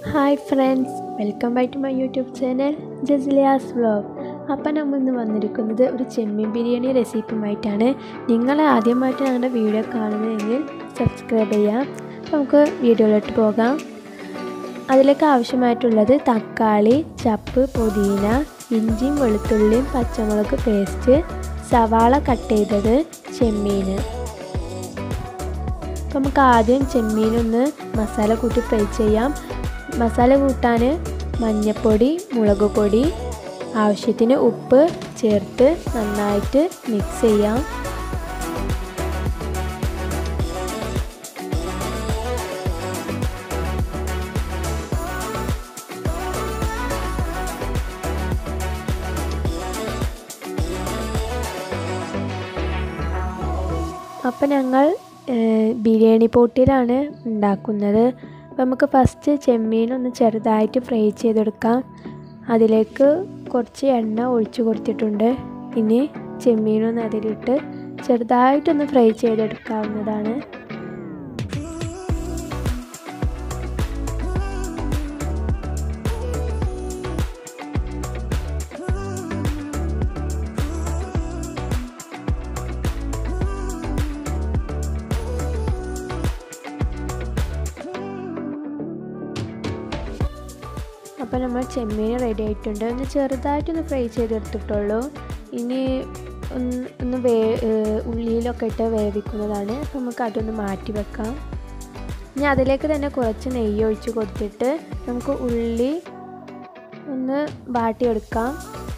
hi friends welcome back to my YouTube channel Jasliya's vlog അപ്പം നമ്മൾ ഇന്ന് വന്നിരിക്കുന്നത് ഒരു ചെമ്മീൻ ബിരിയാണി റെസിപ്പിയുമായിട്ടാണ് നിങ്ങൾ ആദ്യമായിട്ട് ഞങ്ങളുടെ വീഡിയോ കാണുന്നതെങ്കിൽ സബ്സ്ക്രൈബ് ചെയ്യാം അപ്പോൾ നമുക്ക് വീഡിയോയിലോട്ട് പോകാം അതിലേക്ക് ആവശ്യമായിട്ടുള്ളത് തക്കാളി ചപ്പ് പുതിന ഇഞ്ചിയും വെളുത്തുള്ളിയും പച്ചമുളക് പേസ്റ്റ് സവാള കട്ട് ചെയ്തത് ചെമ്മീൻ അപ്പോൾ നമുക്ക് ആദ്യം ചെമ്മീനൊന്ന് മസാല കൂട്ടി ഫ്രൈ ചെയ്യാം മസാല കൂട്ടാൻ മഞ്ഞൾപ്പൊടി മുളക് പൊടി ആവശ്യത്തിന് ഉപ്പ് ചേർത്ത് നന്നായിട്ട് മിക്സ് ചെയ്യാം അപ്പം ഞങ്ങൾ ബിരിയാണി പോട്ടിലാണ് ഉണ്ടാക്കുന്നത് അപ്പോൾ നമുക്ക് ഫസ്റ്റ് ചെമ്മീൻ ഒന്ന് ചെറുതായിട്ട് ഫ്രൈ ചെയ്തെടുക്കാം അതിലേക്ക് കുറച്ച് എണ്ണ ഒഴിച്ചു കൊടുത്തിട്ടുണ്ട് ഇനി ചെമ്മീനൊന്ന് അതിലിട്ട് ചെറുതായിട്ടൊന്ന് ഫ്രൈ ചെയ്തെടുക്കാവുന്നതാണ് അപ്പോൾ നമ്മൾ ചെമ്മീൻ റെഡി ആയിട്ടുണ്ട് ഒന്ന് ചെറുതായിട്ടൊന്ന് ഫ്രൈ ചെയ്തെടുത്തിട്ടുള്ളൂ ഇനി ഒന്ന് ഒന്ന് വേ ഉള്ളിയിലൊക്കെ ഇട്ട് വേവിക്കുന്നതാണ് അപ്പോൾ നമുക്ക് അതൊന്ന് മാറ്റി വെക്കാം ഇനി അതിലേക്ക് തന്നെ കുറച്ച് നെയ്യ് ഒഴിച്ച് കൊടുത്തിട്ട് നമുക്ക് ഉള്ളി ഒന്ന് വാട്ടിയെടുക്കാം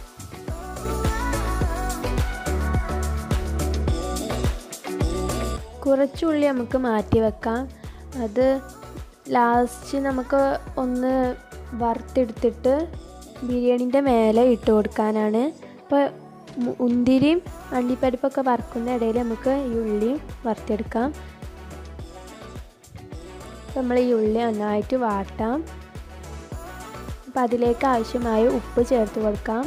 കുറച്ച് ഉള്ളി നമുക്ക് മാറ്റി വെക്കാം അത് ലാസ്റ്റ് നമുക്ക് ഒന്ന് വറുത്തെടുത്തിട്ട് ബിരിയാണീൻ്റെ മേലെ ഇട്ട് കൊടുക്കാനാണ് ഇപ്പോൾ ഉന്തിരിയും അണ്ടിപ്പരിപ്പൊക്കെ വറുക്കുന്ന ഇടയിൽ നമുക്ക് ഈ ഉള്ളിയും വറുത്തെടുക്കാം നമ്മൾ ഈ ഉള്ളി നന്നായിട്ട് വാട്ടാം അപ്പോൾ അതിലേക്ക് ആവശ്യമായ ഉപ്പ് ചേർത്ത് കൊടുക്കാം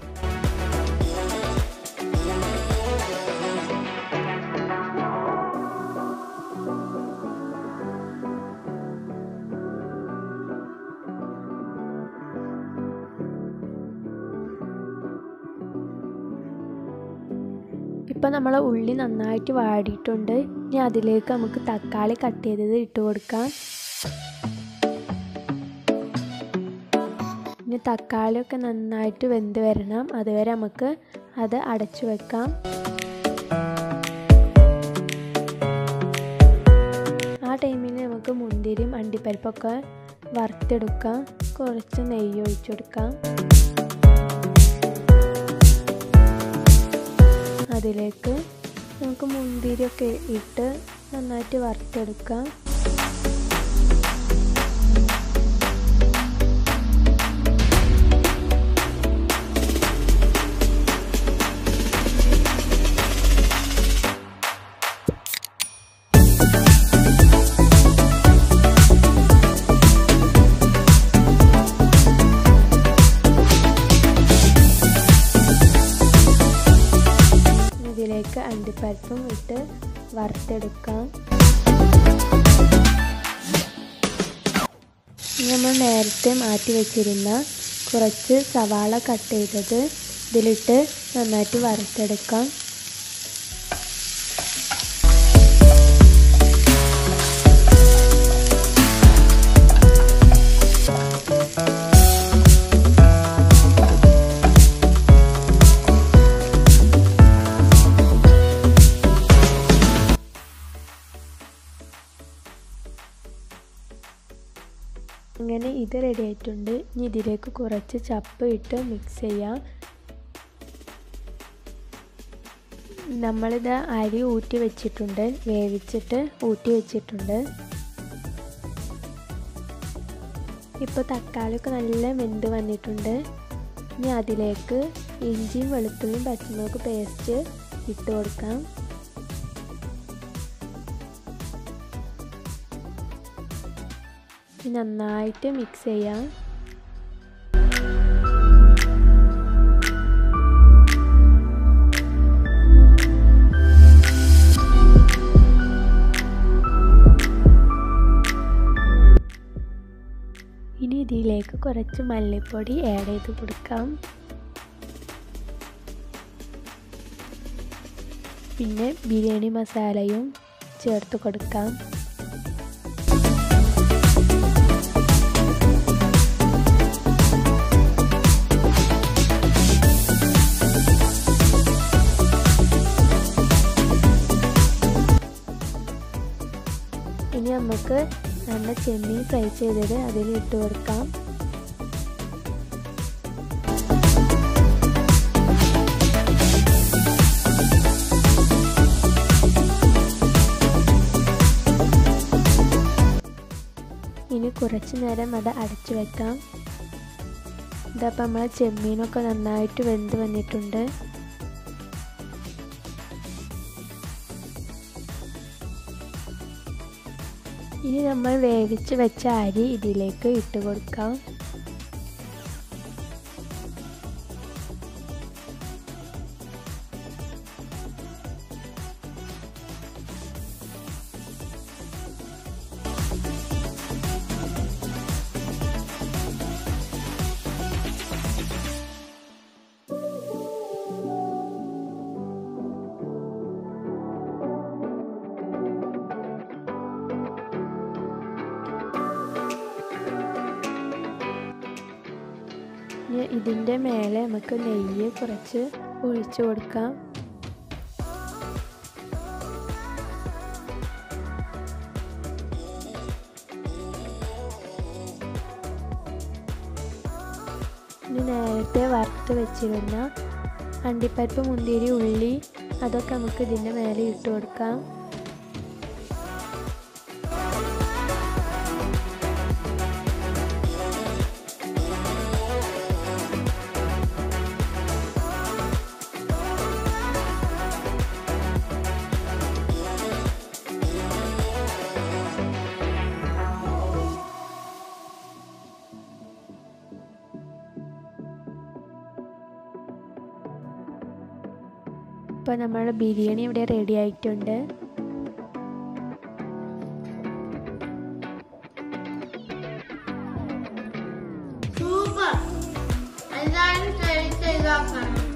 ഇപ്പം നമ്മൾ ഉള്ളി നന്നായിട്ട് വാടിയിട്ടുണ്ട് ഇനി അതിലേക്ക് നമുക്ക് തക്കാളി കട്ട് ചെയ്തത് ഇട്ട് കൊടുക്കാം ഇനി തക്കാളിയൊക്കെ നന്നായിട്ട് വെന്ത് വരണം അതുവരെ നമുക്ക് അത് അടച്ചു വെക്കാം ആ ടൈമിൽ നമുക്ക് മുന്തിരിയും അണ്ടിപ്പരിപ്പൊക്കെ വറുത്തെടുക്കാം കുറച്ച് നെയ്യ് ഒഴിച്ചു കൊടുക്കാം അതിലേക്ക് നമുക്ക് മുന്തിരിയൊക്കെ ഇട്ട് നന്നായിട്ട് വറുത്തെടുക്കാം ഇതിലേക്ക് അണ്ടിപ്പരിപ്പും ഇട്ട് വറുത്തെടുക്കാം നമ്മൾ നേരത്തെ മാറ്റി വെച്ചിരുന്ന കുറച്ച് സവാള കട്ട് ചെയ്തത് ഇതിലിട്ട് നന്നായിട്ട് വറുത്തെടുക്കാം അങ്ങനെ ഇത് റെഡി ആയിട്ടുണ്ട് ഇനി ഇതിലേക്ക് കുറച്ച് ചപ്പ് ഇട്ട് മിക്സ് ചെയ്യാം നമ്മളിത് അരി ഊറ്റി വെച്ചിട്ടുണ്ട് വേവിച്ചിട്ട് ഊറ്റി വെച്ചിട്ടുണ്ട് ഇപ്പോൾ തക്കാളിയൊക്കെ നല്ല വെന്ത് വന്നിട്ടുണ്ട് ഇനി അതിലേക്ക് ഇഞ്ചിയും വെളുത്തുള്ളിയും പച്ചമുളക് പേസ്റ്റ് ഇട്ട് കൊടുക്കാം നന്നായിട്ട് മിക്സ് ചെയ്യാം ഇനി ഇതിലേക്ക് കുറച്ച് മല്ലിപ്പൊടി ആഡ് ചെയ്ത് കൊടുക്കാം പിന്നെ ബിരിയാണി മസാലയും ചേർത്ത് കൊടുക്കാം ഇനി നമുക്ക് നമ്മുടെ ചെമ്മീൻ ഫ്രൈ ചെയ്തത് അതിൽ ഇട്ട് കൊടുക്കാം ഇനി കുറച്ച് നേരം അത് അടച്ചു വെക്കാം ഇതപ്പം നമ്മളെ ചെമ്മീനൊക്കെ നന്നായിട്ട് വെന്ത് വന്നിട്ടുണ്ട് ഇനി നമ്മൾ വേവിച്ച് വെച്ച അരി ഇതിലേക്ക് ഇട്ട് കൊടുക്കാം ഇതിൻ്റെ മേലെ നമുക്ക് നെയ്യ് കുറച്ച് ഒഴിച്ചു കൊടുക്കാം ഇനി നേരത്തെ വറുത്ത് വെച്ചിരുന്ന അണ്ടിപ്പരിപ്പ് മുന്തിരി ഉള്ളി അതൊക്കെ നമുക്ക് ഇതിൻ്റെ മേലെ ഇട്ട് കൊടുക്കാം ഇപ്പോൾ നമ്മുടെ ബിരിയാണി ഇവിടെ റെഡി ആയിട്ടുണ്ട് സൂപ്പർ എല്ലാവരും ട്രൈ ചെയ്ത് നോക്കണം